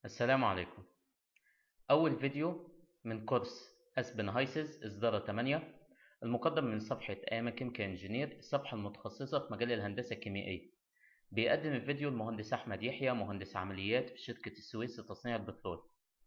السلام عليكم أول فيديو من كورس أسبن هايسز إصدار 8 المقدم من صفحة أيام كيميكا إنجينير الصفحة المتخصصة في مجال الهندسة الكيميائية بيقدم الفيديو المهندس أحمد يحيى مهندس عمليات في شركة السويس لتصنيع البترول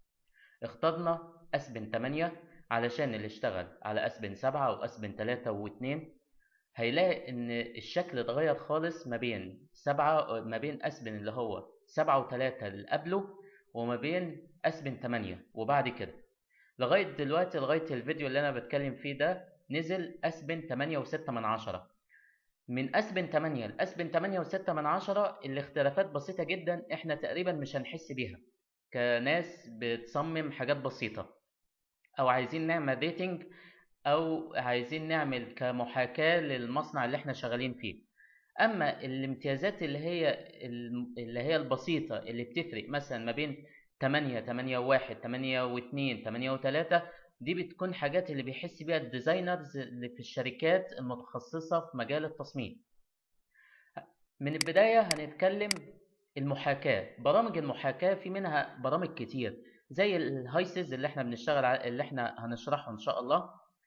اخترنا أسبن 8 علشان اللي اشتغل على أسبن 7 أو أسبن 3 و2 هيلاقي إن الشكل اتغير خالص ما بين 7 ما بين أسبن اللي هو 7 و3 اللي قبله وما بين اسبن 8 وبعد كده لغايه دلوقتي لغايه الفيديو اللي انا بتكلم فيه ده نزل اسبن 8 و6 من عشرة من اسبن 8 لاسبن 8 و6 من عشرة الاختلافات بسيطه جدا احنا تقريبا مش هنحس بيها كناس بتصمم حاجات بسيطه او عايزين نعمل ريتنج او عايزين نعمل كمحاكاه للمصنع اللي احنا شغالين فيه اما الامتيازات اللي هي اللي هي البسيطه اللي بتفرق مثلا ما بين 8 8 و1 8 و2 8 و3 دي بتكون حاجات اللي بيحس بيها الديزاينرز اللي في الشركات المتخصصه في مجال التصميم من البدايه هنتكلم المحاكاه برامج المحاكاه في منها برامج كتير زي الهايسز اللي احنا بنشتغل على اللي احنا هنشرحه ان شاء الله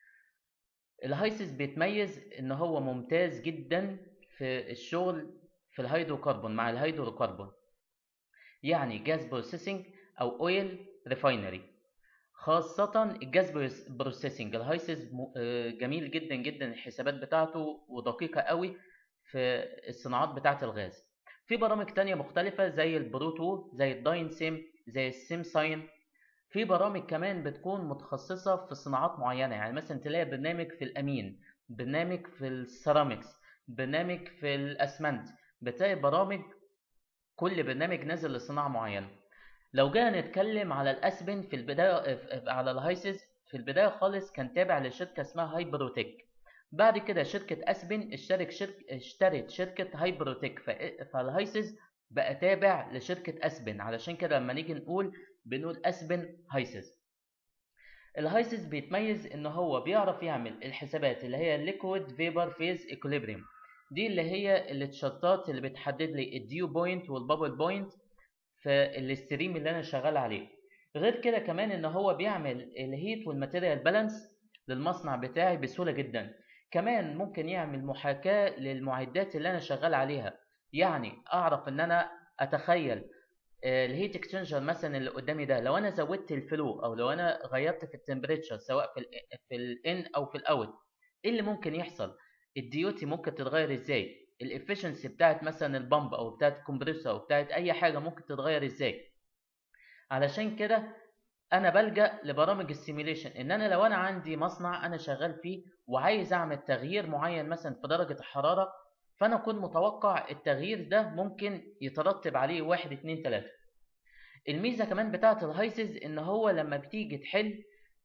الهايسز بيتميز ان هو ممتاز جدا في الشغل في الهيدروكربون مع الهيدروكربون يعني جاز بروسيسنج او اويل ريفاينري خاصة الجاز بروسيسنج الهايسز جميل جدا جدا الحسابات بتاعته ودقيقة قوي في الصناعات بتاعة الغاز في برامج تانية مختلفة زي البروتو زي الداين سيم زي السيم ساين في برامج كمان بتكون متخصصة في صناعات معينة يعني مثلا تلاقي برنامج في الأمين برنامج في السيراميكس برنامج في الاسمنت بتلاقي برامج كل برنامج نازل لصناعه معينه لو جينا نتكلم على الاسبن في البدايه على الهايسز في البدايه خالص كان تابع لشركه اسمها هايبروتيك بعد كده شركه اسبن اشترك شرك اشترت شركه هايبروتيك فالهايسز بقى تابع لشركه اسبن علشان كده لما نيجي نقول بنقول اسبن هايسز الهايسز بيتميز ان هو بيعرف يعمل الحسابات اللي هي الليكويد فيبر فيز ايكوليبريم دي اللي هي التشارتات اللي بتحدد لي الديو بوينت والبابل بوينت في الاستريم اللي انا شغال عليه غير كده كمان ان هو بيعمل الهيت والماتيريال بالانس للمصنع بتاعي بسهوله جدا كمان ممكن يعمل محاكاه للمعدات اللي انا شغال عليها يعني اعرف ان انا اتخيل الهيت اكسشينجر مثلا اللي قدامي ده لو انا زودت الفلو او لو انا غيرت في التمبريتشر سواء في ال في الان او في الاوت ايه اللي ممكن يحصل الديوتي ممكن تتغير ازاي الافشنسي بتاعت مثلا البامب او بتاعت الكمبريسور او بتاعت اي حاجه ممكن تتغير ازاي علشان كده انا بلجا لبرامج السيميليشن ان انا لو انا عندي مصنع انا شغال فيه وعايز اعمل تغيير معين مثلا في درجه الحراره فانا اكون متوقع التغيير ده ممكن يترتب عليه واحد اتنين تلاته الميزه كمان بتاعت الهايسز ان هو لما بتيجي تحل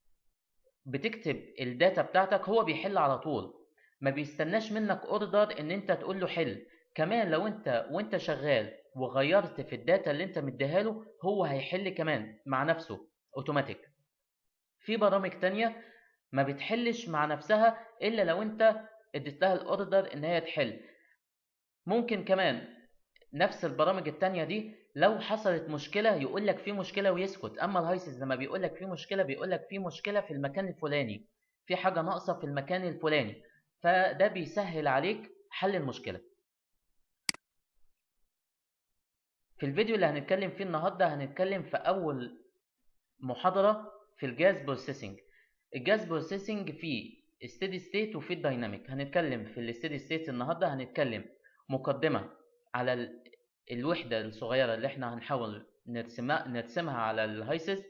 بتكتب الداتا بتاعتك هو بيحل على طول ما بيستناش منك اوردر ان انت تقول له حل كمان لو انت وانت شغال وغيرت في الداتا اللي انت مديها له هو هيحل كمان مع نفسه اوتوماتيك في برامج تانية ما بتحلش مع نفسها الا لو انت اديت لها الاوردر ان هي تحل ممكن كمان نفس البرامج التانية دي لو حصلت مشكلة يقول لك في مشكلة ويسكت أما الهايسز لما بيقول لك في مشكلة بيقول لك في مشكلة في المكان الفلاني في حاجة ناقصة في المكان الفلاني فده بيسهل عليك حل المشكلة في الفيديو اللي هنتكلم فيه النهاردة هنتكلم في أول محاضرة في الجاز بروسيسنج الجاز بروسيسنج فيه ستيدي ستيت وفي الدايناميك هنتكلم في الستيدي ستيت النهاردة هنتكلم مقدمة على الوحدة الصغيرة اللي احنا هنحاول نرسمها نرسمها على الهايسز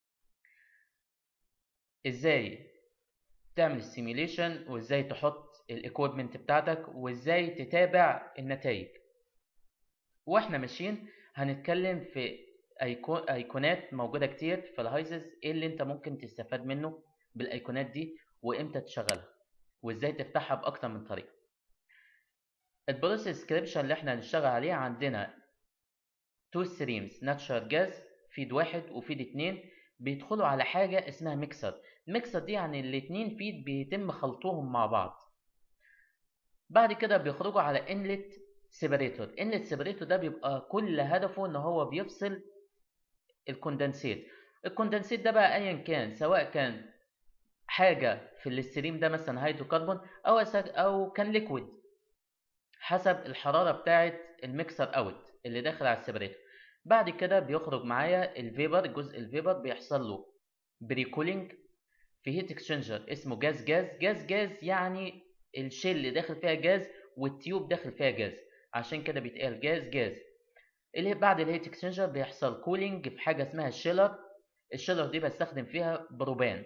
ازاي تعمل السيميليشن وازاي تحط الايكويبمنت بتاعتك وازاي تتابع النتائج واحنا ماشيين هنتكلم في أيكون ايقونات موجوده كتير في الهايسز ايه اللي انت ممكن تستفاد منه بالايقونات دي وامتى تشغلها وازاي تفتحها باكتر من طريقه البروسيس سكريبشن اللي احنا هنشتغل عليه عندنا تو ستريمز ناتشرال جاز فيد واحد وفيد اتنين بيدخلوا على حاجة اسمها ميكسر الميكسر دي يعني الاتنين فيد بيتم خلطهم مع بعض بعد كده بيخرجوا على انلت سيبريتور انلت سيبريتور ده بيبقى كل هدفه ان هو بيفصل الكوندنسيت الكوندنسيت ده بقى ايا كان سواء كان حاجه في الاستريم ده مثلا هيدروكربون او او كان ليكويد حسب الحراره بتاعه الميكسر اوت اللي داخل على السيبريتور بعد كده بيخرج معايا الفيبر جزء الفيبر بيحصل له بريكولينج في هيت اكسشينجر اسمه جاز جاز جاز جاز يعني الشيل اللي داخل فيها جاز والتيوب داخل فيها جاز عشان كده بيتقال جاز جاز اللي بعد الهيت اكسشينجر بيحصل كولينج في حاجه اسمها الشيلر الشيلر دي بستخدم فيها بروبان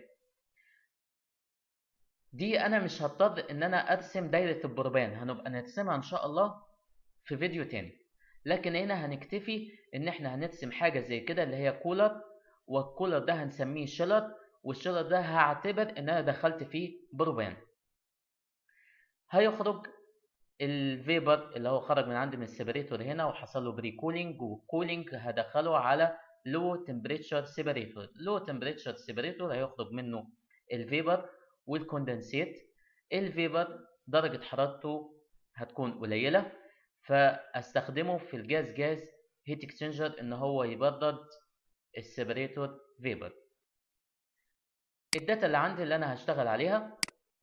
دي انا مش هضطر ان انا ارسم دايره البروبان هنبقى نرسمها ان شاء الله في فيديو تاني لكن هنا هنكتفي ان احنا هنرسم حاجه زي كده اللي هي كولر والكولر ده هنسميه شيلر والشيلر ده هعتبر ان انا دخلت فيه بروبان هيخرج الفيبر اللي هو خرج من عندي من السيبريتور هنا وحصل له بري كولينج والكولينج هدخله على لو تمبريتشر سيبريتور لو تمبريتشر سيبريتور هيخرج منه الفيبر والكوندنسيت الفيبر درجة حرارته هتكون قليلة فاستخدمه في الجاز جاز هيت اكسشينجر ان هو يبرد السيبريتور فيبر الداتا اللي عندي اللي انا هشتغل عليها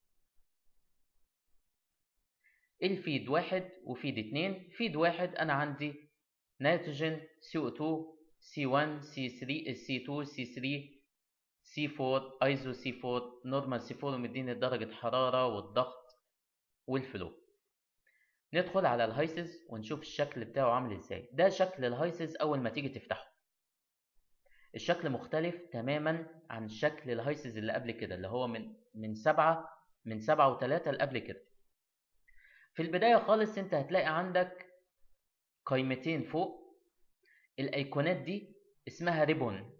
الفيد واحد وفيد اتنين فيد واحد انا عندي نيتروجين CO2 C1 C3 C2 C3 C4 ايزو C4 نورمال C4 ومديني درجة حرارة والضغط والفلو ندخل على الهايسز ونشوف الشكل بتاعه عامل ازاي ده شكل الهايسز اول ما تيجي تفتحه الشكل مختلف تماما عن شكل الهايسز اللي قبل كده اللي هو من من سبعة من سبعة وتلاتة اللي قبل كده في البداية خالص انت هتلاقي عندك قائمتين فوق الايقونات دي اسمها ريبون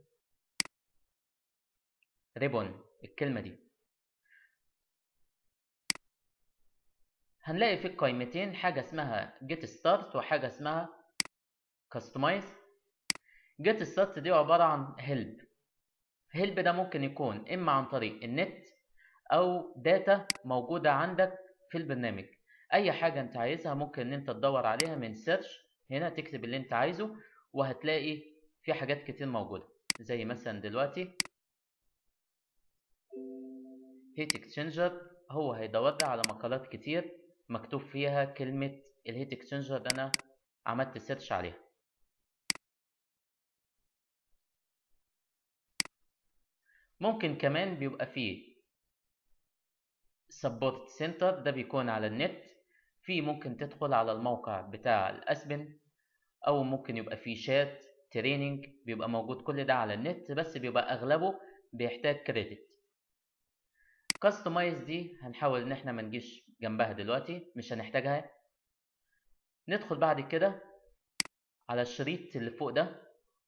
ريبون الكلمة دي هنلاقي في القائمتين حاجة اسمها جيت ستارت وحاجة اسمها كاستمايز جيت ستارت دي عبارة عن هيلب هيلب ده ممكن يكون اما عن طريق النت او داتا موجودة عندك في البرنامج اي حاجة انت عايزها ممكن ان انت تدور عليها من سيرش هنا تكتب اللي انت عايزه وهتلاقي في حاجات كتير موجودة زي مثلا دلوقتي هيت اكسشينجر هو هيدور على مقالات كتير مكتوب فيها كلمة الهيت اكسشينجر ده انا عملت سيرش عليها ممكن كمان بيبقى فيه سبورت سنتر ده بيكون على النت في ممكن تدخل على الموقع بتاع الاسبن او ممكن يبقى فيه شات تريننج بيبقى موجود كل ده على النت بس بيبقى اغلبه بيحتاج كريدت كاستمايز دي هنحاول ان احنا ما نجيش جنبها دلوقتي مش هنحتاجها ندخل بعد كده على الشريط اللي فوق ده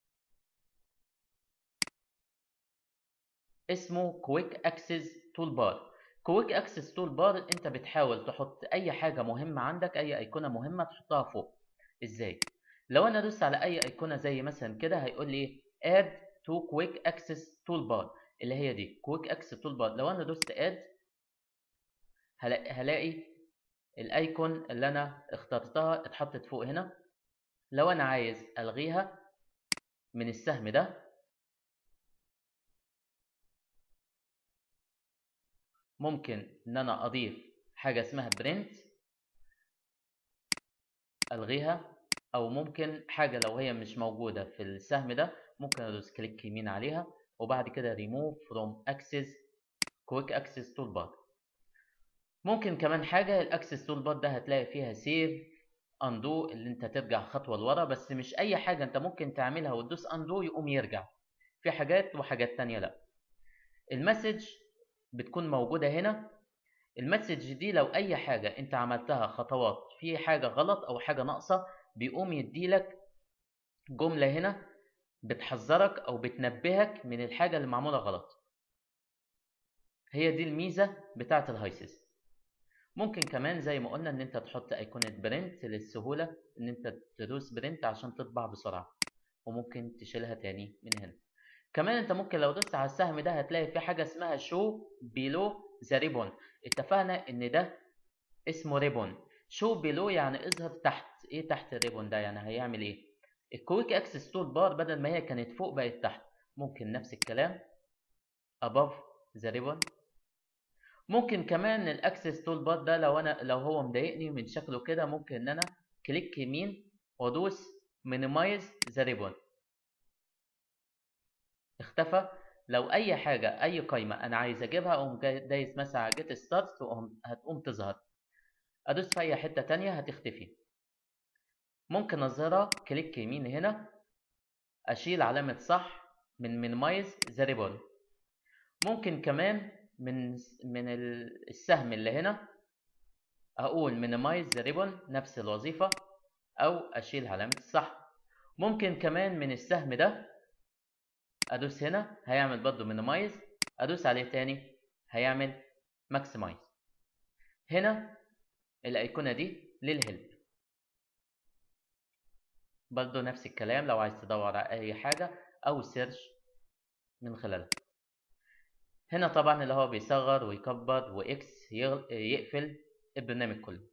اسمه كويك اكسس تول بار كويك اكسس تول بار انت بتحاول تحط اي حاجه مهمه عندك اي ايقونه مهمه تحطها فوق ازاي لو انا دوست على اي ايقونه زي مثلا كده هيقول لي اد تو كويك اكسس تول بار اللي هي دي كويك اكسس تول بار لو انا دوست اد هلاقي, هلاقي الايكون اللي انا اخترتها اتحطت فوق هنا لو انا عايز الغيها من السهم ده ممكن ان انا اضيف حاجة اسمها برنت الغيها او ممكن حاجة لو هي مش موجودة في السهم ده ممكن ادوس كليك يمين عليها وبعد كده remove from access quick access toolbar ممكن كمان حاجة الاكسس تول بار ده هتلاقي فيها سيف اندو اللي انت ترجع خطوة لورا بس مش اي حاجة انت ممكن تعملها وتدوس اندو يقوم يرجع في حاجات وحاجات تانية لا المسج بتكون موجودة هنا المسج دي لو اي حاجة انت عملتها خطوات في حاجة غلط او حاجة ناقصة بيقوم يديلك جملة هنا بتحذرك او بتنبهك من الحاجة اللي معمولة غلط هي دي الميزة بتاعة الهايسيس ممكن كمان زي ما قلنا ان انت تحط ايقونة برنت للسهولة ان انت تدوس برنت عشان تطبع بسرعة وممكن تشيلها تاني من هنا كمان انت ممكن لو دوست على السهم ده هتلاقي في حاجة اسمها شو بيلو ذا ريبون اتفقنا ان ده اسمه ريبون شو بيلو يعني اظهر تحت ايه تحت الريبون ده يعني هيعمل ايه الكويك اكسس تول بار بدل ما هي كانت فوق بقت تحت ممكن نفس الكلام above the ribbon ممكن كمان الاكسس تول بار ده لو انا لو هو مضايقني من شكله كده ممكن ان انا كليك يمين وادوس minimize the ribbon اختفى لو اي حاجه اي قايمه انا عايز اجيبها اقوم دايس مثلا على جيت ستارت هتقوم تظهر ادوس في اي حته تانية هتختفي ممكن اظهرها كليك يمين هنا اشيل علامه صح من minimize the ribbon ممكن كمان من من السهم اللي هنا اقول minimize the ribbon نفس الوظيفه او اشيل علامه الصح ممكن كمان من السهم ده ادوس هنا هيعمل برضه minimize ادوس عليه تاني هيعمل maximize هنا الايقونه دي للهلب برضه نفس الكلام لو عايز تدور على اي حاجه او سيرش من خلالها هنا طبعا اللي هو بيصغر ويكبر واكس يقفل البرنامج كله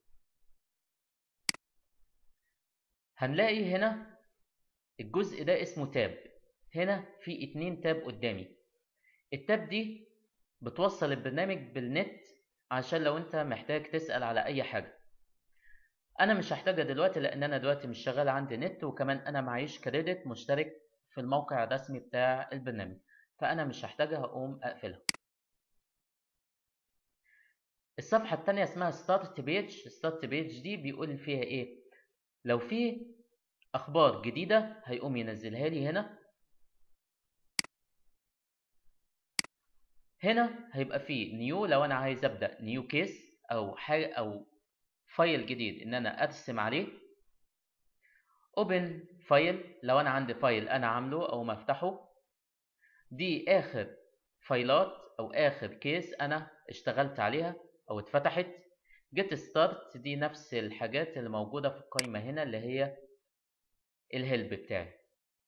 هنلاقي هنا الجزء ده اسمه تاب هنا في اتنين تاب قدامي التاب دي بتوصل البرنامج بالنت عشان لو انت محتاج تسأل على اي حاجة انا مش هحتاجها دلوقتي لان انا دلوقتي مش شغال عندي نت وكمان انا معيش كريدت مشترك في الموقع الرسمي بتاع البرنامج فانا مش هحتاجها اقوم اقفلها الصفحة التانية اسمها ستارت بيج ستارت بيج دي بيقول فيها ايه لو في اخبار جديدة هيقوم ينزلها لي هنا هنا هيبقى فيه نيو لو انا عايز ابدا نيو كيس او حاجه او فايل جديد ان انا ارسم عليه اوبن فايل لو انا عندي فايل انا عامله او مفتحه دي اخر فايلات او اخر كيس انا اشتغلت عليها او اتفتحت جيت ستارت دي نفس الحاجات اللي موجوده في القائمه هنا اللي هي الهيلب بتاعي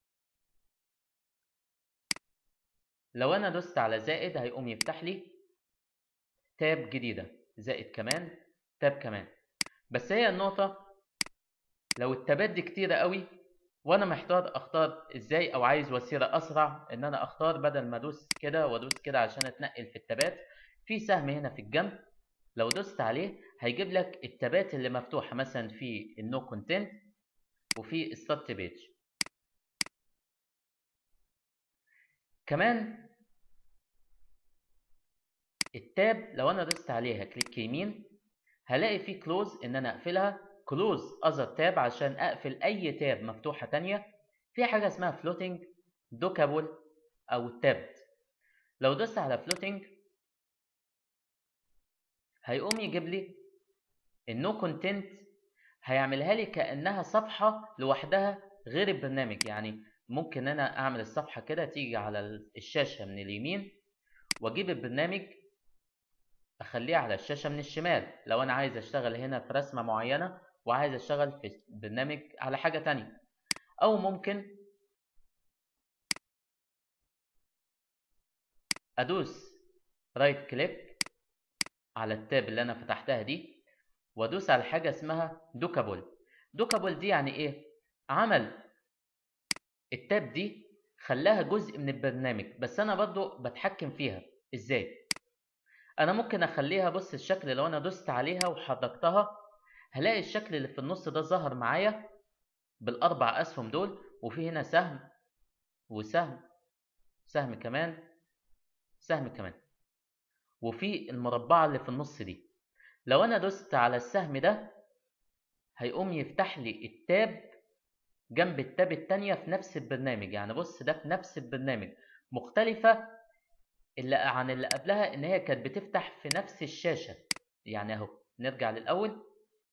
لو انا دوست على زائد هيقوم يفتح لي تاب جديدة زائد كمان تاب كمان بس هي النقطة لو التابات دي كتيرة قوي وانا محتار اختار ازاي او عايز وسيلة اسرع ان انا اختار بدل ما ادوس كده وادوس كده عشان اتنقل في التابات في سهم هنا في الجنب لو دوست عليه هيجيب لك التابات اللي مفتوحة مثلا في النو كونتنت وفي الستارت بيج كمان التاب لو انا دوست عليها كليك يمين هلاقي في كلوز ان انا اقفلها كلوز اذر تاب عشان اقفل اي تاب مفتوحه تانية في حاجه اسمها فلوتنج دوكابل او تابت لو دوست على فلوتنج هيقوم يجيب لي النو كونتنت هيعملها لي كانها صفحه لوحدها غير البرنامج يعني ممكن انا اعمل الصفحه كده تيجي على الشاشه من اليمين واجيب البرنامج اخليه على الشاشه من الشمال لو انا عايز اشتغل هنا في رسمه معينه وعايز اشتغل في برنامج على حاجه تانية او ممكن ادوس رايت كليك على التاب اللي انا فتحتها دي وادوس على حاجه اسمها دوكابل دوكابل دي يعني ايه عمل التاب دي خلاها جزء من البرنامج بس انا برضو بتحكم فيها ازاي انا ممكن اخليها بص الشكل لو انا دوست عليها وحركتها هلاقي الشكل اللي في النص ده ظهر معايا بالاربع اسهم دول وفي هنا سهم وسهم سهم كمان سهم كمان وفي المربعة اللي في النص دي لو انا دوست على السهم ده هيقوم يفتح لي التاب جنب التاب التانية في نفس البرنامج يعني بص ده في نفس البرنامج مختلفة اللي عن اللي قبلها ان هي كانت بتفتح في نفس الشاشة يعني اهو نرجع للاول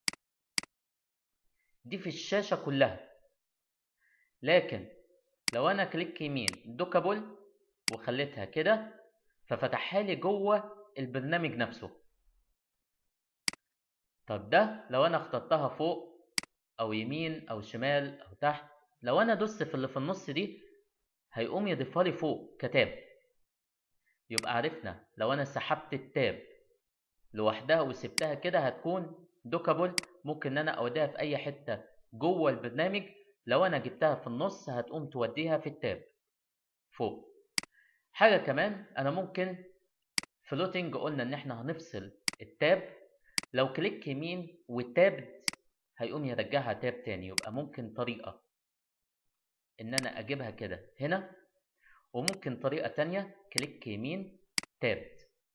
دي في الشاشة كلها لكن لو انا كليك يمين دوكابل وخليتها كده ففتحها لي جوه البرنامج نفسه طب ده لو انا اخترتها فوق او يمين او شمال او تحت لو انا دوست في اللي في النص دي هيقوم يضيفها لي فوق كتاب يبقى عرفنا لو انا سحبت التاب لوحدها وسبتها كده هتكون دوكابل ممكن ان انا اوديها في اي حته جوه البرنامج لو انا جبتها في النص هتقوم توديها في التاب فوق حاجة كمان انا ممكن فلوتنج قلنا ان احنا هنفصل التاب لو كليك يمين والتاب هيقوم يرجعها تاب تاني يبقى ممكن طريقة ان انا اجيبها كده هنا وممكن طريقة تانية كليك يمين تاب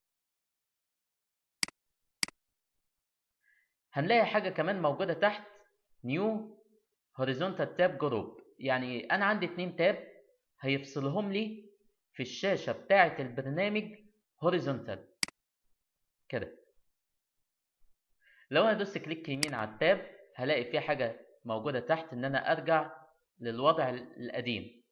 هنلاقي حاجة كمان موجودة تحت نيو هوريزونتال تاب جروب يعني انا عندي اتنين تاب هيفصلهم لي في الشاشة بتاعة البرنامج هوريزونتال كده لو انا دوست كليك يمين على التاب هلاقي في حاجة موجودة تحت ان انا ارجع للوضع القديم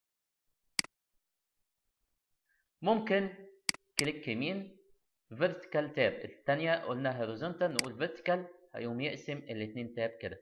ممكن كليك يمين فيرتيكال تاب الثانية قلنا هوريزونتال نقول فيرتيكال هيقوم يقسم الاتنين تاب كده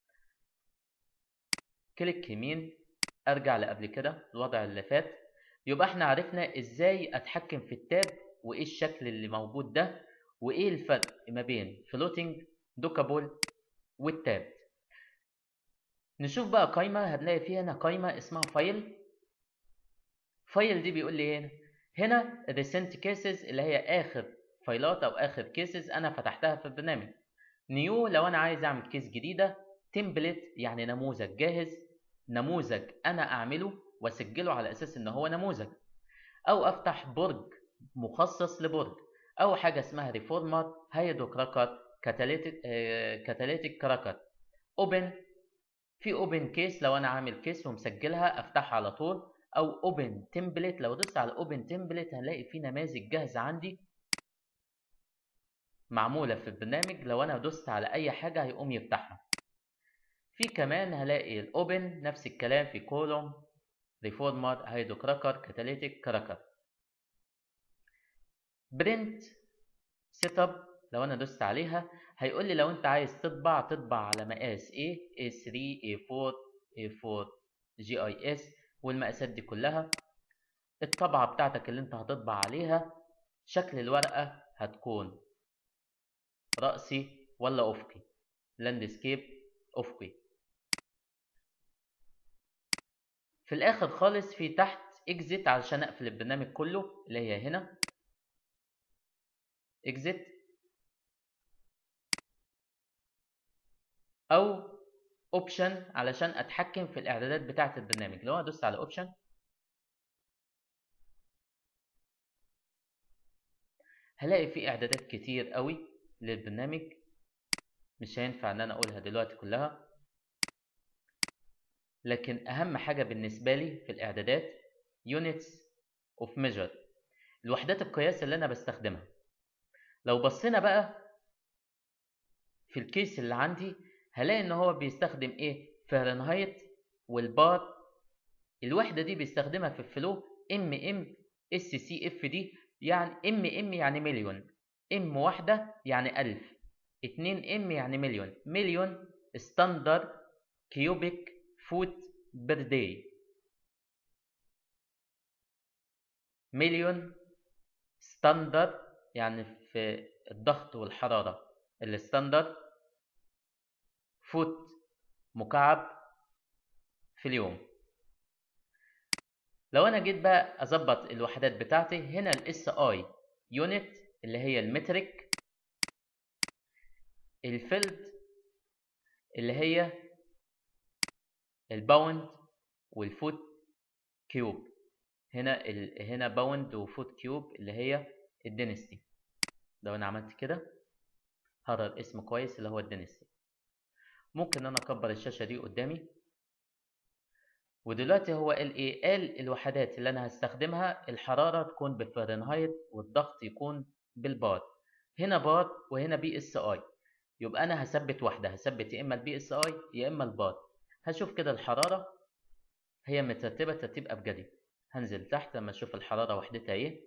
كليك يمين ارجع لقبل كده الوضع اللي فات يبقى احنا عرفنا ازاي اتحكم في التاب وايه الشكل اللي موجود ده وايه الفرق ما بين فلوتنج دوكابول والتاب نشوف بقى قايمة هنلاقي فيها هنا قايمة اسمها فايل فايل دي بيقول لي هنا هنا recent cases اللي هي اخر فايلات او اخر كيسز انا فتحتها في البرنامج نيو لو انا عايز اعمل كيس جديدة تمبلت يعني نموذج جاهز نموذج انا اعمله واسجله على اساس ان هو نموذج او افتح برج مخصص لبرج او حاجه اسمها ريفورمر هيدو كراكر كاتاليتيك كاتاليتيك كراكر اوبن في اوبن كيس لو انا عامل كيس ومسجلها افتحها على طول او اوبن تمبلت لو دوست على اوبن تمبلت هلاقي في نماذج جاهزه عندي معموله في البرنامج لو انا دوست على اي حاجه هيقوم يفتحها في كمان هلاقي الاوبن نفس الكلام في كولوم ريفورمر هيدو كراكر كاتاليتيك كراكر برنت سيت اب لو انا دوست عليها هيقول لي لو انت عايز تطبع تطبع على مقاس A A3 A4 A4 GIS والمقاسات دي كلها الطبعة بتاعتك اللي انت هتطبع عليها شكل الورقة هتكون رأسي ولا أفقي لاندسكيب أفقي في الآخر خالص في تحت اكزيت علشان اقفل البرنامج كله اللي هي هنا اكزيت او اوبشن علشان اتحكم في الاعدادات بتاعه البرنامج لو انا دوست على اوبشن هلاقي في اعدادات كتير قوي للبرنامج مش هينفع ان انا اقولها دلوقتي كلها لكن اهم حاجه بالنسبه لي في الاعدادات units of measure الوحدات القياس اللي انا بستخدمها لو بصينا بقى في الكيس اللي عندي هلاقي ان هو بيستخدم ايه فahrenheit والبار الوحدة دي بيستخدمها في الفلو ام ام اس سي اف دي يعني ام ام يعني مليون ام واحدة يعني الف اتنين ام يعني مليون مليون ستاندر كيوبيك فوت بير داي مليون ستاندر يعني في الضغط والحرارة الستاندر فوت مكعب في اليوم لو انا جيت بقى اظبط الوحدات بتاعتي هنا الاس اي يونت اللي هي المترك الفيلد اللي هي الباوند والفوت كيوب هنا ال... هنا باوند وفوت كيوب اللي هي الدينستي لو انا عملت كده هرر اسم كويس اللي هو الدينستي ممكن انا اكبر الشاشه دي قدامي ودلوقتي هو قال ايه قال الوحدات اللي انا هستخدمها الحراره تكون بالفahrenheit والضغط يكون بالبار هنا بار وهنا بي اس اي يبقى انا هثبت واحده هثبت يا اما البي اس اي يا اما البار هشوف كده الحراره هي مترتبه ترتيب ابجدي هنزل تحت لما اشوف الحراره وحدتها ايه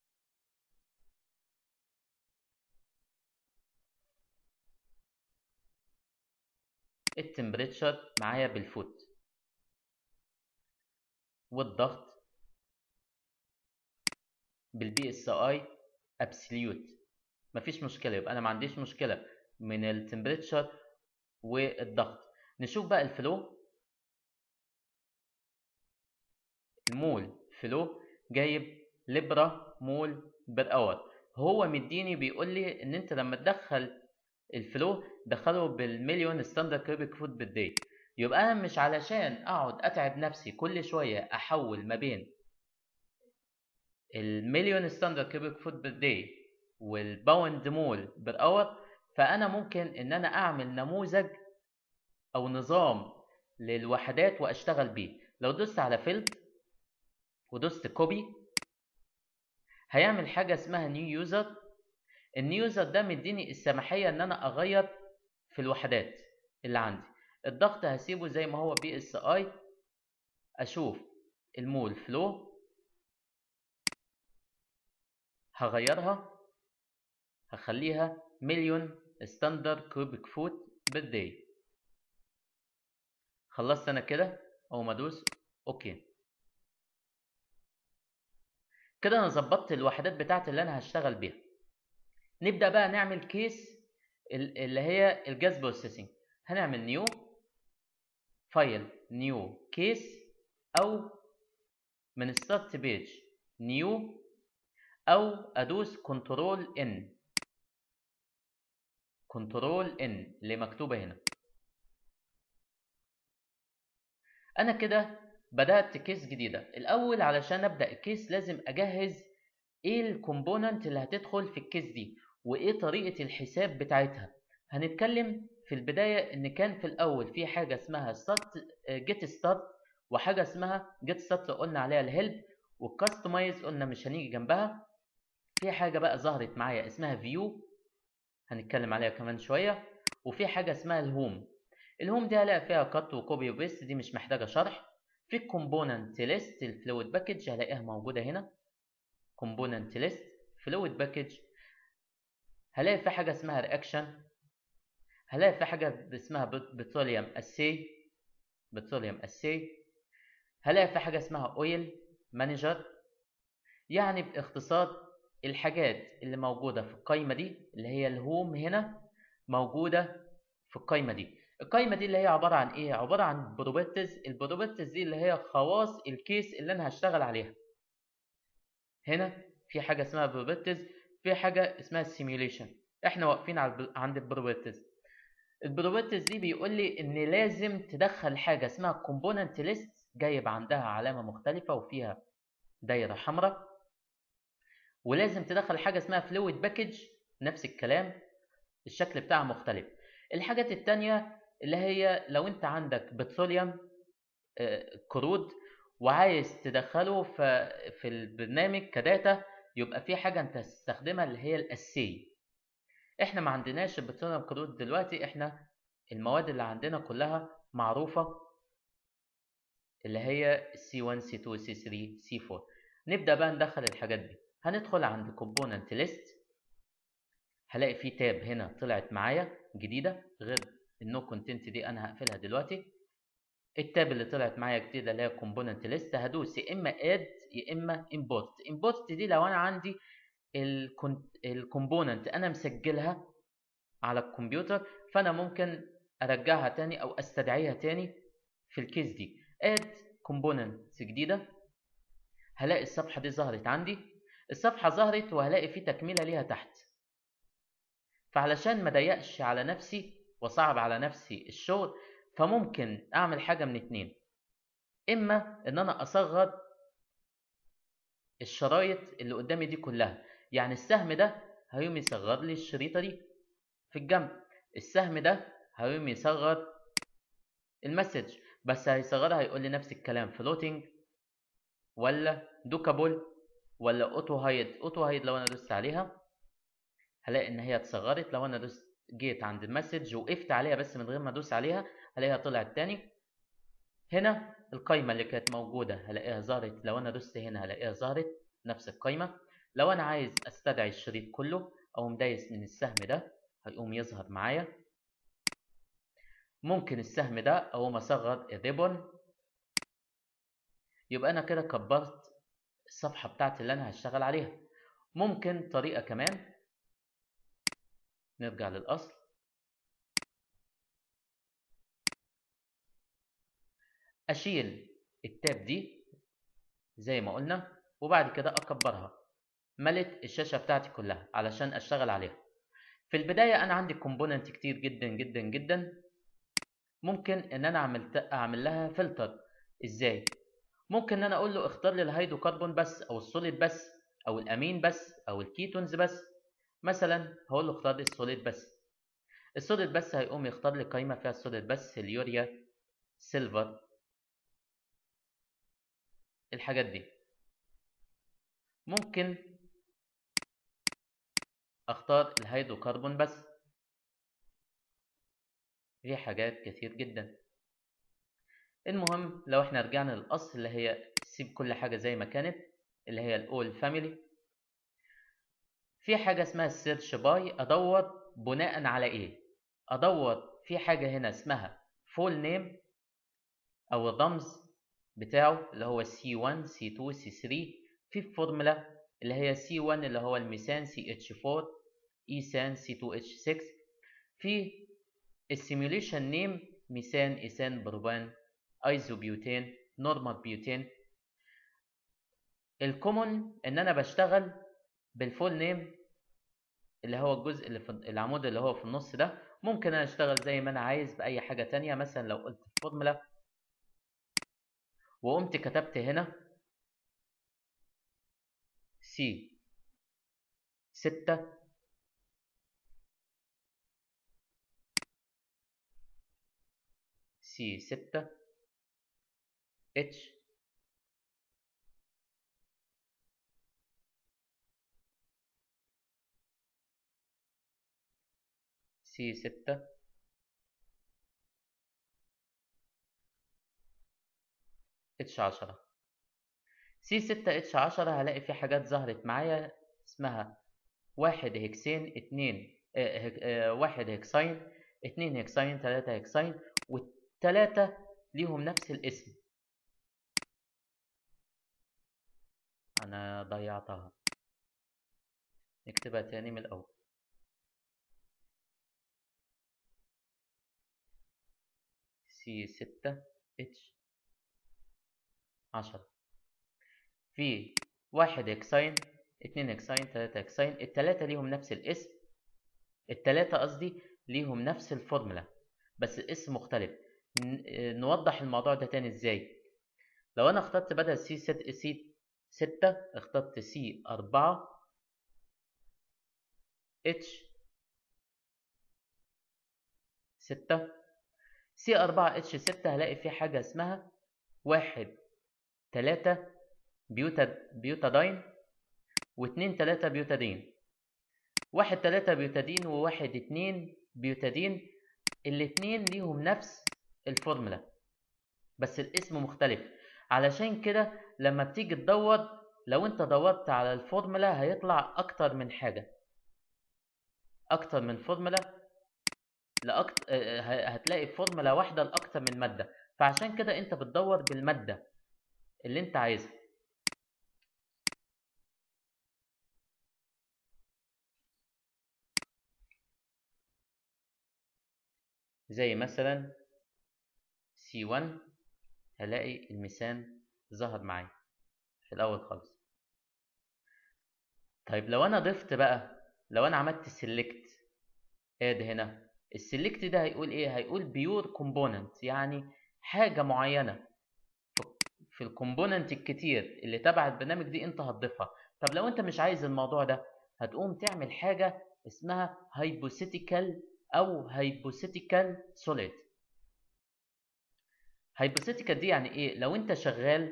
التمبريتشر معايا بالفوت والضغط بالبي اس اي ابسوليوت مفيش مشكله يبقى انا ما عنديش مشكله من التمبريتشر والضغط نشوف بقى الفلو المول فلو جايب لبرة مول بير اور هو مديني بيقول لي ان انت لما تدخل الفلو دخله بالمليون ستاندرد كيوبيك فوت بالدي يبقى انا مش علشان اقعد اتعب نفسي كل شويه احول ما بين المليون ستاندرد كيوبيك فوت بالدي والباوند مول بير اور فانا ممكن ان انا اعمل نموذج او نظام للوحدات واشتغل بيه لو دوست على فيلد ودوست كوبي هيعمل حاجه اسمها نيو يوزر النيو يوزر ده مديني السماحيه ان انا اغير في الوحدات اللي عندي الضغط هسيبه زي ما هو بي اس اي اشوف المول فلو هغيرها هخليها مليون ستاندرد كوبيك فوت بالدي خلصت انا كده او ما ادوس اوكي كده انا ظبطت الوحدات بتاعتي اللي انا هشتغل بيها نبدا بقى نعمل كيس اللي هي الجاز بروسيسنج هنعمل نيو فايل نيو كيس او من ستارت بيج نيو او ادوس كنترول ان كنترول ان اللي مكتوبه هنا انا كده بدات كيس جديده الاول علشان ابدا الكيس لازم اجهز ايه الكومبوننت اللي هتدخل في الكيس دي وايه طريقه الحساب بتاعتها هنتكلم في البدايه ان كان في الاول في حاجه اسمها ستارت جيت ستارت وحاجه اسمها جيت ستارت قلنا عليها الهيلب والكاستمايز قلنا مش هنيجي جنبها في حاجه بقى ظهرت معايا اسمها فيو هنتكلم عليها كمان شويه وفي حاجه اسمها الهوم الهوم دي هلاقي فيها كات وكوبي وبيست دي مش محتاجه شرح في الكومبوننت ليست الفلويد باكج هلاقيها موجوده هنا كومبوننت ليست فلويد باكج هلاقي في حاجه اسمها رياكشن هلاقي في حاجه اسمها بتروليوم اسي بتروليوم اسي هلاقي في حاجه اسمها اويل مانجر يعني باختصار الحاجات اللي موجوده في القايمه دي اللي هي الهوم هنا موجوده في القايمه دي القايمه دي اللي هي عباره عن ايه عباره عن بروبرتيز البروبرتيز دي اللي هي خواص الكيس اللي انا هشتغل عليها هنا في حاجه اسمها بروبرتيز في حاجه اسمها السيميوليشن احنا واقفين عند البروبرتيز البروبرتيز دي بيقول لي ان لازم تدخل حاجه اسمها كومبوننت ليست جايب عندها علامه مختلفه وفيها دايره حمراء ولازم تدخل حاجه اسمها فلويد باكج نفس الكلام الشكل بتاعها مختلف الحاجات التانية اللي هي لو انت عندك بتروليوم كرود وعايز تدخله في البرنامج كداتا يبقى في حاجه انت هتستخدمها اللي هي الاسي احنا ما عندناش البتروليوم كرود دلوقتي احنا المواد اللي عندنا كلها معروفه اللي هي سي 1 سي 2 سي 3 سي 4 نبدا بقى ندخل الحاجات دي هندخل عند كومبوننت ليست هلاقي في تاب هنا طلعت معايا جديده غير النو كونتنت دي انا هقفلها دلوقتي التاب اللي طلعت معايا جديده اللي هي كومبوننت ليست هدوس يا اما اد يا اما امبورت امبورت دي لو انا عندي الكومبوننت انا مسجلها على الكمبيوتر فانا ممكن ارجعها تاني او استدعيها تاني في الكيس دي اد كومبوننت جديده هلاقي الصفحه دي ظهرت عندي الصفحه ظهرت وهلاقي في تكمله ليها تحت فعلشان ما ضيقش على نفسي وصعب على نفسي الشغل فممكن اعمل حاجه من اتنين اما ان انا اصغر الشرايط اللي قدامي دي كلها يعني السهم ده هيقوم يصغر لي الشريطه دي في الجنب السهم ده هيقوم يصغر المسج بس هيصغرها هيقول لي نفس الكلام فلوتنج ولا دوكابول ولا اوتو هايد اوتو هايد لو انا دوست عليها هلاقي ان هي اتصغرت لو انا دوست جيت عند المسج وقفت عليها بس من غير ما ادوس عليها هلاقيها طلعت تاني هنا القايمه اللي كانت موجوده هلاقيها ظهرت لو انا دوست هنا هلاقيها ظهرت نفس القايمه لو انا عايز استدعي الشريط كله او مدايس من السهم ده هيقوم يظهر معايا ممكن السهم ده اقوم اصغر الريبون يبقى انا كده كبرت الصفحه بتاعتي اللي انا هشتغل عليها ممكن طريقه كمان نرجع للأصل أشيل التاب دي زي ما قلنا وبعد كده اكبرها ملت الشاشة بتاعتي كلها علشان اشتغل عليها في البداية انا عندي كومبوننت كتير جدا جدا جدا ممكن ان انا عملت اعمل لها فلتر ازاي ممكن ان انا اقول له اختار لي الهيدروكربون بس او السوليد بس او الامين بس او الكيتونز بس مثلا هقول له اختار لي السوليد بس السوليد بس هيقوم يختار لي قائمه فيها السوليد بس اليوريا سيلفر الحاجات دي ممكن اختار الهيدروكربون بس في حاجات كتير جدا المهم لو احنا رجعنا للاصل اللي هي سيب كل حاجه زي ما كانت اللي هي الاول فاميلي في حاجه اسمها السيرش باي ادور بناء على ايه ادور في حاجه هنا اسمها فول نيم او الرمز بتاعه اللي هو C1 C2 C3 في الفورمولا اللي هي C1 اللي هو الميثان CH4 إيثان C2H6 في السيميوليشن نيم ميثان إيثان بروبان ايزوبيوتين نورمال بيوتين الكومون ان انا بشتغل بالفول نيم اللي هو الجزء اللي في العمود اللي هو في النص ده ممكن انا اشتغل زي ما انا عايز باي حاجه تانية مثلا لو قلت الفورمولا وقمت كتبت هنا سي ستة سي ستة اتش سي ستة اتش عشرة سي ستة اتش عشرة هلاقي في حاجات ظهرت معايا اسمها واحد هكسين اتنين اه هك اه واحد هكسين اتنين هكسين تلاتة هكسين والتلاتة ليهم نفس الاسم انا ضيعتها نكتبها تاني من الاول سي ستة اتش عشرة في واحد هكسين اتنين هكسين تلاتة هكسين التلاتة ليهم نفس الاسم التلاتة قصدي ليهم نفس الفورمولا بس الاسم مختلف نوضح الموضوع ده تاني ازاي لو انا اخترت بدل سي ست سي ستة اخترت سي أربعة اتش ستة سي أربعة اتش ستة هلاقي في حاجة اسمها واحد تلاتة بيوتا بيوتادين واتنين تلاتة بيوتادين واحد تلاتة بيوتادين وواحد اتنين بيوتادين الاتنين ليهم نفس الفورمولا بس الاسم مختلف علشان كده لما بتيجي تدور لو انت دورت على الفورمولا هيطلع اكتر من حاجة اكتر من فورمولا لأكت... هتلاقي فورمولا واحدة لأكتر من مادة فعشان كده انت بتدور بالمادة اللي انت عايزها زي مثلا C1 هلاقي الميثان ظهر معايا في الأول خالص طيب لو أنا ضفت بقى لو أنا عملت سيلكت اد هنا السيلكت ده هيقول ايه هيقول بيور كومبوننت يعني حاجه معينه في الكومبوننت الكتير اللي تبع البرنامج دي انت هتضيفها طب لو انت مش عايز الموضوع ده هتقوم تعمل حاجه اسمها هايبوثيتيكال او هايبوثيتيكال سوليد هايبوثيتيكال دي يعني ايه لو انت شغال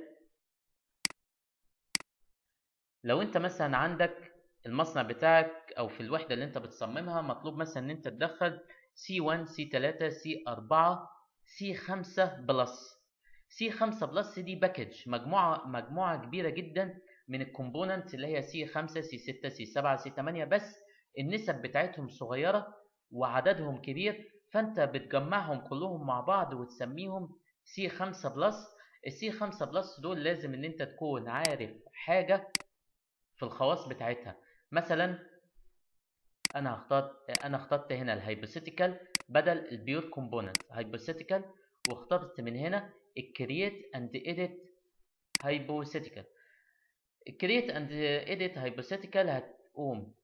لو انت مثلا عندك المصنع بتاعك او في الوحده اللي انت بتصممها مطلوب مثلا ان انت تدخل C1 C3 C4 C5 بلس C5 بلس دي باكج مجموعه مجموعه كبيره جدا من الكومبوننت اللي هي C5 C6 C7 C8 بس النسب بتاعتهم صغيره وعددهم كبير فانت بتجمعهم كلهم مع بعض وتسميهم C5 بلس السي 5 بلس دول لازم ان انت تكون عارف حاجه في الخواص بتاعتها مثلا انا هختار انا اخترت هنا الهايبوثيتيكال بدل البيور كومبوننت هايبوثيتيكال واخترت من هنا الكرييت اند اديت hypothetical create and edit hypothetical هتقوم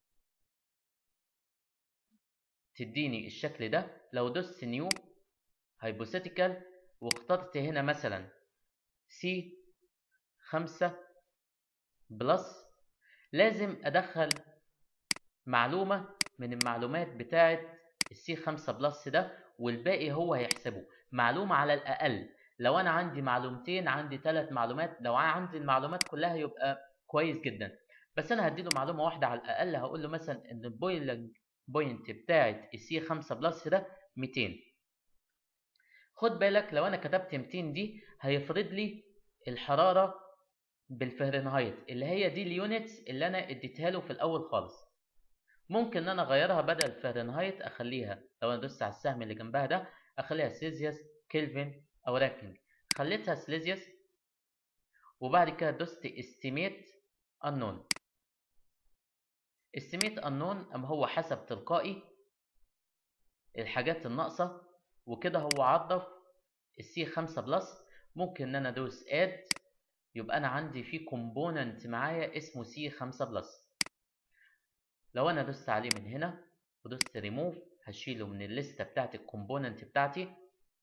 تديني الشكل ده لو دوست نيو hypothetical واخترت هنا مثلا سي خمسة بلس لازم ادخل معلومة من المعلومات بتاعة السي 5 بلس ده والباقي هو هيحسبه معلومة على الأقل لو أنا عندي معلومتين عندي ثلاث معلومات لو عندي المعلومات كلها يبقى كويس جدا بس أنا هديله معلومة واحدة على الأقل هقول له مثلا إن البويلنج بوينت بتاعة السي 5 بلس ده 200 خد بالك لو أنا كتبت 200 دي هيفرض لي الحرارة بالفهرنهايت اللي هي دي اليونتس اللي أنا اديتها له في الأول خالص ممكن ان انا اغيرها بدل فahrenheit اخليها لو انا دوست على السهم اللي جنبها ده اخليها سيلسيوس كلفن او رانكينج خليتها سيلسيوس وبعد كده دوست استيميت unknown استيميت unknown ام هو حسب تلقائي الحاجات الناقصة وكده هو عرف السي 5 بلس ممكن ان انا ادوس اد يبقى انا عندي في كومبوننت معايا اسمه سي 5 بلس لو انا دوست عليه من هنا ودوست ريموف هشيله من الليسته بتاعت الكومبوننت بتاعتي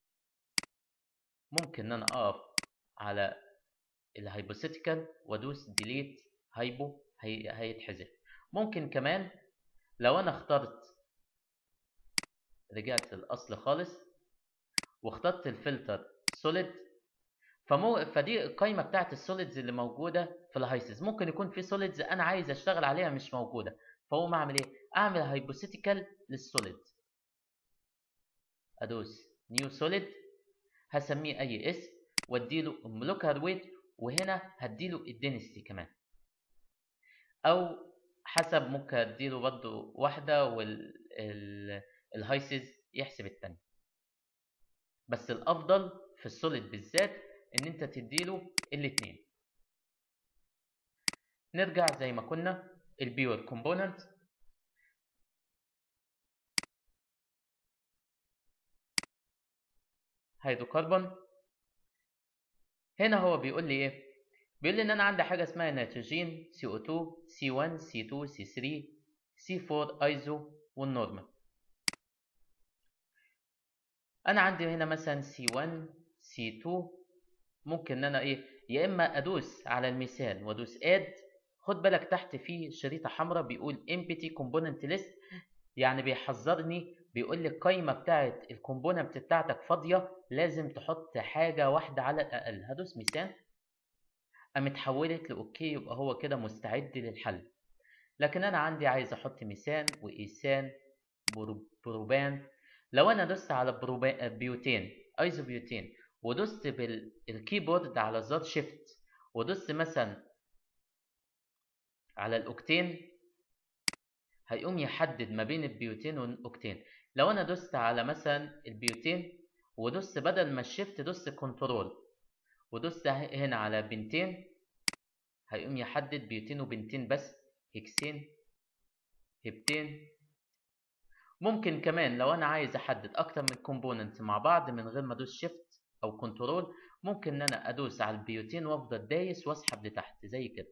ممكن ان انا اقف على الهايبوثيتيكال وادوس ديليت هايبو هي... هيتحذف ممكن كمان لو انا اخترت رجعت للاصل خالص واخترت الفلتر سوليد فمو فدي القايمه بتاعت السوليدز اللي موجوده في الهايسز ممكن يكون في سوليدز انا عايز اشتغل عليها مش موجوده فاقوم اعمل ايه اعمل هايبوثيتيكال للسوليد ادوس نيو سوليد هسميه اي اسم واديله مولكيولر ويت وهنا هديله الدنسيتي كمان او حسب ممكن اديله برضه واحده والهايسز يحسب التانية بس الافضل في السوليد بالذات ان انت تديله الاتنين نرجع زي ما كنا البيور كومبوننت هيدروكربون هنا هو بيقول لي ايه بيقول لي ان انا عندي حاجه اسمها نيتروجين CO2 C1 C2 C3 C4 ايزو والنورمال انا عندي هنا مثلا C1 C2 ممكن ان انا ايه يا اما ادوس على المثال وادوس اد خد بالك تحت في شريطة حمراء بيقول empty component list يعني بيحذرني بيقول لي القايمة بتاعت الكومبوننت بتاعتك فاضية لازم تحط حاجة واحدة على الأقل هدوس مثال قامت اتحولت لأوكي يبقى هو كده مستعد للحل لكن أنا عندي عايز أحط ميثان وإيثان بروبان لو أنا دوست على بيوتين أيزو بيوتين ودوست بالكيبورد على زر شيفت ودوست مثلا على الأوكتين هيقوم يحدد ما بين البيوتين والأوكتين لو أنا دوست على مثلا البيوتين ودوست بدل ما الشيفت دوست كنترول ودوست هنا على بنتين هيقوم يحدد بيوتين وبنتين بس هكسين هبتين ممكن كمان لو انا عايز احدد اكتر من كومبوننت مع بعض من غير ما ادوس شيفت او كنترول ممكن ان انا ادوس على البيوتين وافضل دايس واسحب لتحت زي كده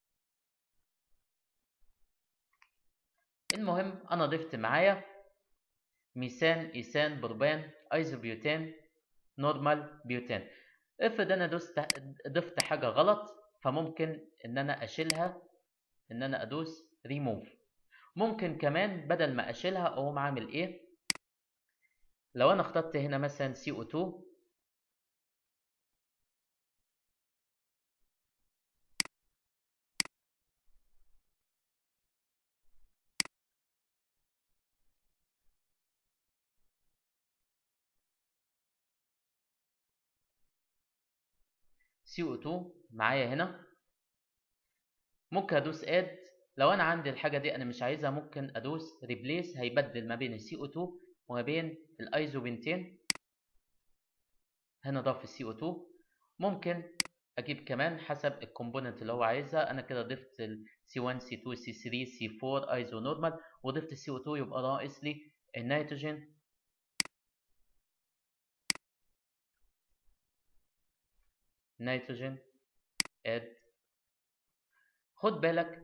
المهم انا ضفت معايا ميثان ايثان بروبان ايزوبيوتان نورمال بيوتان افرض انا دوست ضفت حاجه غلط فممكن ان انا اشيلها ان انا ادوس ريموف ممكن كمان بدل ما اشيلها اقوم عامل ايه لو انا اخترت هنا مثلا CO2 CO2 معايا هنا ممكن ادوس اد لو انا عندي الحاجه دي انا مش عايزها ممكن ادوس ريبليس هيبدل ما بين السي او 2 وما بين الايزو بنتين هنا ضاف السي او 2 ممكن اجيب كمان حسب الكومبوننت اللي هو عايزها انا كده ضفت السي 1 سي 2 سي 3 سي 4 ايزو نورمال وضفت السي او 2 يبقى ناقص لي النيتروجين نيتروجين اد خد بالك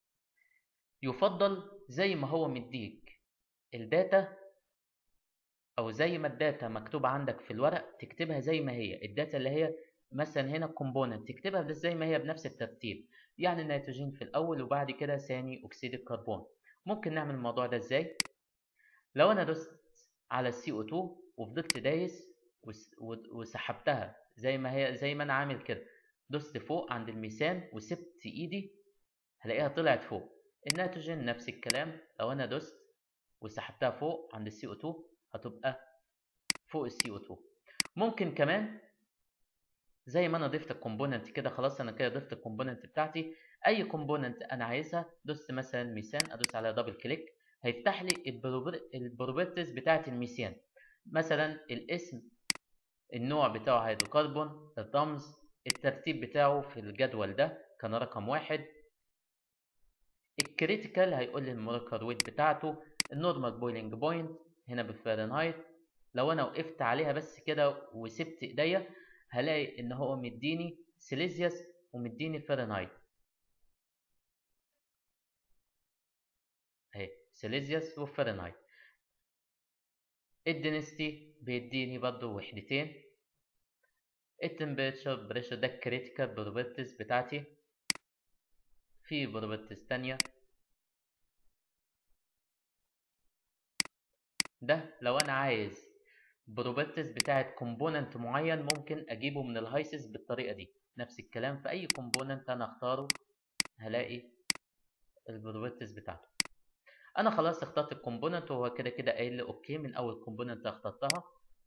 يفضل زي ما هو مديك الداتا او زي ما الداتا مكتوبة عندك في الورق تكتبها زي ما هي الداتا اللي هي مثلا هنا كومبوننت تكتبها بس زي ما هي بنفس الترتيب يعني النيتروجين في الاول وبعد كده ثاني اكسيد الكربون ممكن نعمل الموضوع ده ازاي لو انا دوست على السي او 2 وفضلت دايس وسحبتها زي ما هي زي ما انا عامل كده دوست فوق عند الميزان وسبت ايدي هلاقيها طلعت فوق النيتروجين نفس الكلام لو انا دوست وسحبتها فوق عند السي او 2 هتبقى فوق السي او 2 ممكن كمان زي ما انا ضفت الكومبوننت كده خلاص انا كده ضفت الكومبوننت بتاعتي اي كومبوننت انا عايزها دوست مثلا ميثان ادوس على دبل كليك هيفتح لي البروبرتيز بتاعت الميثان مثلا الاسم النوع بتاعه هيدروكربون الرمز الترتيب بتاعه في الجدول ده كان رقم واحد الكريتيكال هيقول لي المولكر ويت بتاعته النورمال بويلنج بوينت هنا بالفahrenheit لو انا وقفت عليها بس كده وسبت ايديا هلاقي ان هو مديني سيليزيوس ومديني فahrenheit اهي سيليزيوس وفahrenheit الدنستي بيديني برضو وحدتين التمبريتشر بريشر ده الكريتيكال بروبرتيز بتاعتي في بروبرتيز تانية ده لو انا عايز بروبرتيز بتاعت كومبوننت معين ممكن اجيبه من الهايسز بالطريقه دي نفس الكلام في اي كومبوننت انا اختاره هلاقي البروبرتيز بتاعته انا خلاص اخترت الكومبوننت وهو كده كده قايل لي اوكي من اول كومبوننت اخترتها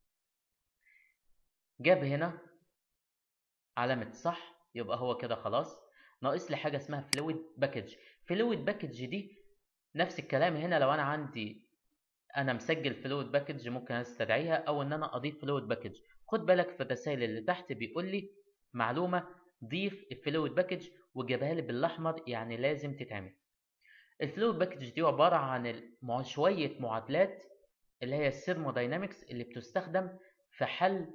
جاب هنا علامه صح يبقى هو كده خلاص ناقص لي حاجه اسمها فلويد باكج فلويد باكج دي نفس الكلام هنا لو انا عندي انا مسجل فلويد باكج ممكن استدعيها او ان انا اضيف فلويد باكج خد بالك في الرسائل اللي تحت بيقول لي معلومه ضيف الفلويد باكج وجابها لي بالاحمر يعني لازم تتعمل الفلويد باكج دي عباره عن شويه معادلات اللي هي الثيرموداينامكس اللي بتستخدم في حل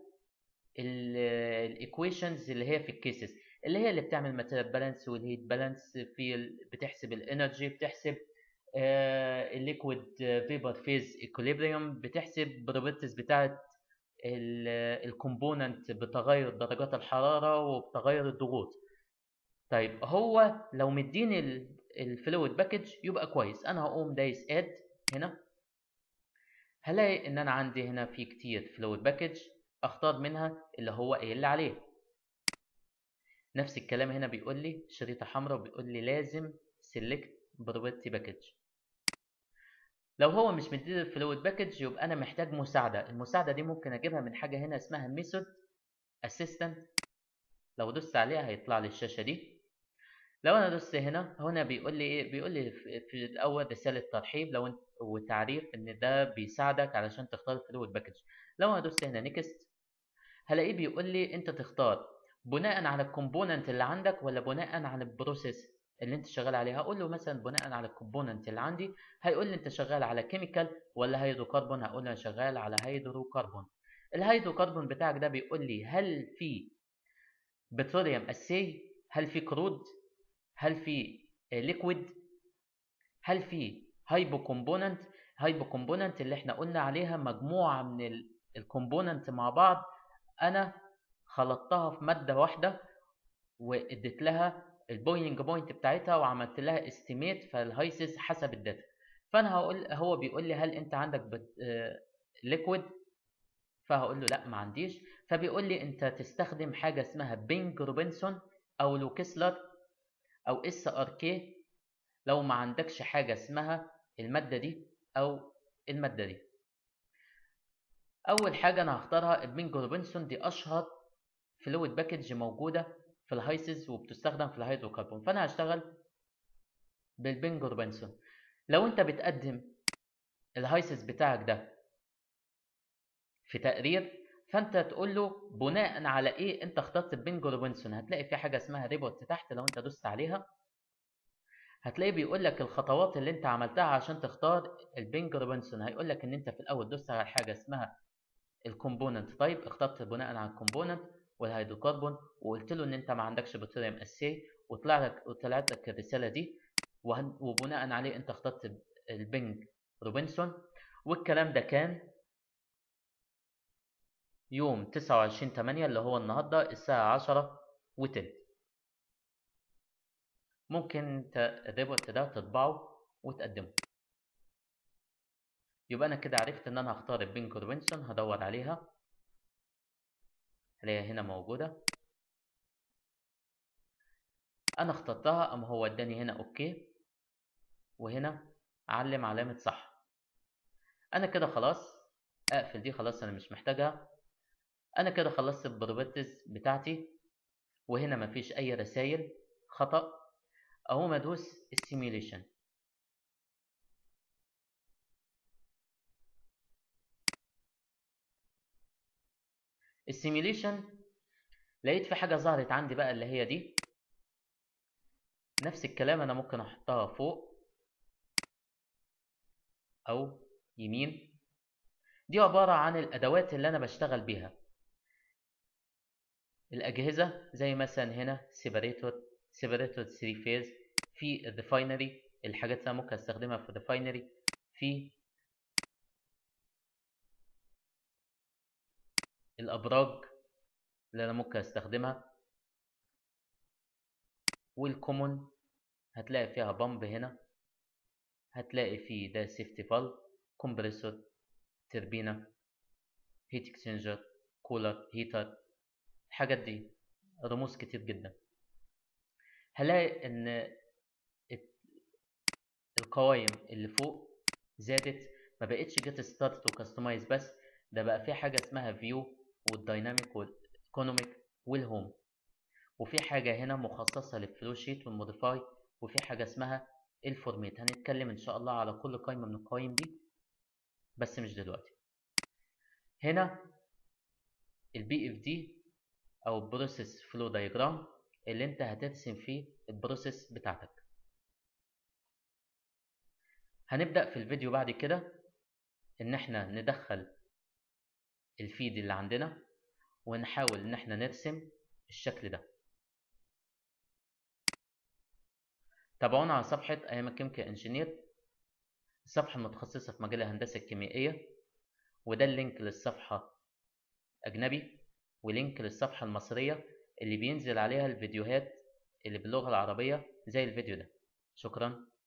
الايكويشنز اللي هي في الكيسز اللي هي اللي بتعمل ماتيريال بالانس والهيت بالانس في بتحسب الانرجي بتحسب الليكويد فيبر فيز ايكوليبريم بتحسب بروبرتيز بتاعه الكومبوننت بتغير درجات الحراره وبتغير الضغوط طيب هو لو مديني الفلويد باكج يبقى كويس انا هقوم دايس اد هنا هلاقي ان انا عندي هنا في كتير فلويد باكج اختار منها اللي هو قايل لي عليه نفس الكلام هنا بيقول لي شريطه حمراء وبيقول لي لازم سيلكت بروبرتي باكج لو هو مش مديني الفلويد باكج يبقى انا محتاج مساعده المساعده دي ممكن اجيبها من حاجه هنا اسمها ميثود اسيستنت لو دوست عليها هيطلع لي الشاشه دي لو انا دوست هنا هنا بيقول لي ايه بيقول لي في الاول رساله ترحيب لو انت وتعريف ان ده بيساعدك علشان تختار الفلويد باكج لو انا دوست هنا نيكست هلاقيه بيقول لي انت تختار بناء على الكومبوننت اللي عندك ولا بناء على البروسيس اللي انت شغال عليها هقول له مثلا بناء على الكومبوننت اللي عندي هيقول لي انت شغال على كيميكال ولا هيدروكربون هقول له انا شغال على هيدروكربون الهيدروكربون بتاعك ده بيقول لي هل في بتروليوم اسي هل في كرود هل في ليكويد هل في هايبو كومبوننت هايبو كومبوننت اللي احنا قلنا عليها مجموعه من الكومبوننت مع بعض انا خلطتها في ماده واحده واديت لها البوينج بوينت بتاعتها وعملت لها استيميت فالهايسز حسب الداتا فانا هقول هو بيقول لي هل انت عندك بت... ليكويد فهقول له لا ما عنديش فبيقول لي انت تستخدم حاجه اسمها بينج روبنسون او لوكسلر او اس ار كي لو ما عندكش حاجه اسمها الماده دي او الماده دي اول حاجه انا هختارها البينج روبنسون دي اشهر فلويد باكج موجوده في الهايسز وبتستخدم في الهيدروكربون فانا هشتغل بالبينج روبنسون لو انت بتقدم الهايسز بتاعك ده في تقرير فانت تقول له بناء على ايه انت اخترت البينج روبنسون هتلاقي في حاجه اسمها ريبورت تحت لو انت دوست عليها هتلاقي بيقول لك الخطوات اللي انت عملتها عشان تختار البينج روبنسون هيقول لك ان انت في الاول دوست على حاجه اسمها الكومبوننت طيب اخترت بناء على الكومبوننت والهيدروكربون وقلت له ان انت ما عندكش بوتريوم اسي وطلع لك وطلعت لك الرساله دي وبناء عليه انت اخترت البنج روبنسون والكلام ده كان يوم 29 8 اللي هو النهارده الساعه 10 وتلت ممكن الريبورت ده تطبعه وتقدمه يبقى انا كده عرفت ان انا هختار البنج روبنسون هدور عليها هلاقيها هنا موجوده انا اخترتها اما هو اداني هنا اوكي وهنا علم علامة صح انا كده خلاص اقفل دي خلاص انا مش محتاجها انا كده خلصت البروبرتيز بتاعتي وهنا مفيش اي رسائل خطأ اهو ادوس السيميوليشن السيميوليشن لقيت في حاجة ظهرت عندي بقى اللي هي دي نفس الكلام انا ممكن احطها فوق او يمين دي عبارة عن الادوات اللي انا بشتغل بيها الاجهزة زي مثلا هنا سيبريتور سيبريتور 3 فيز في الريفاينري الحاجات اللي انا ممكن استخدمها في الريفاينري في الابراج اللي انا ممكن استخدمها والكومون هتلاقي فيها بامب هنا هتلاقي فيه ده سيفتي فالف كومبريسور تربينة هيت اكسشينجر كولر هيتر الحاجات دي رموز كتير جدا هلاقي ان القوائم اللي فوق زادت ما بقتش جيت ستارت وكاستمايز بس ده بقى في حاجه اسمها فيو والدايناميك والايكونوميك والهوم وفي حاجه هنا مخصصه للفلو شيت والموديفاي وفي حاجه اسمها الفورميت هنتكلم ان شاء الله على كل قائمه من القوائم دي بس مش دلوقتي هنا البي اف دي او البروسيس فلو دايجرام اللي انت هترسم فيه البروسيس بتاعتك هنبدأ في الفيديو بعد كده ان احنا ندخل الفيد اللي عندنا ونحاول ان احنا نرسم الشكل ده تابعونا على صفحة أيام كيميكا انجينير الصفحة المتخصصة في مجال الهندسة الكيميائية وده اللينك للصفحة أجنبي ولينك للصفحة المصرية اللي بينزل عليها الفيديوهات اللي باللغة العربية زي الفيديو ده شكرا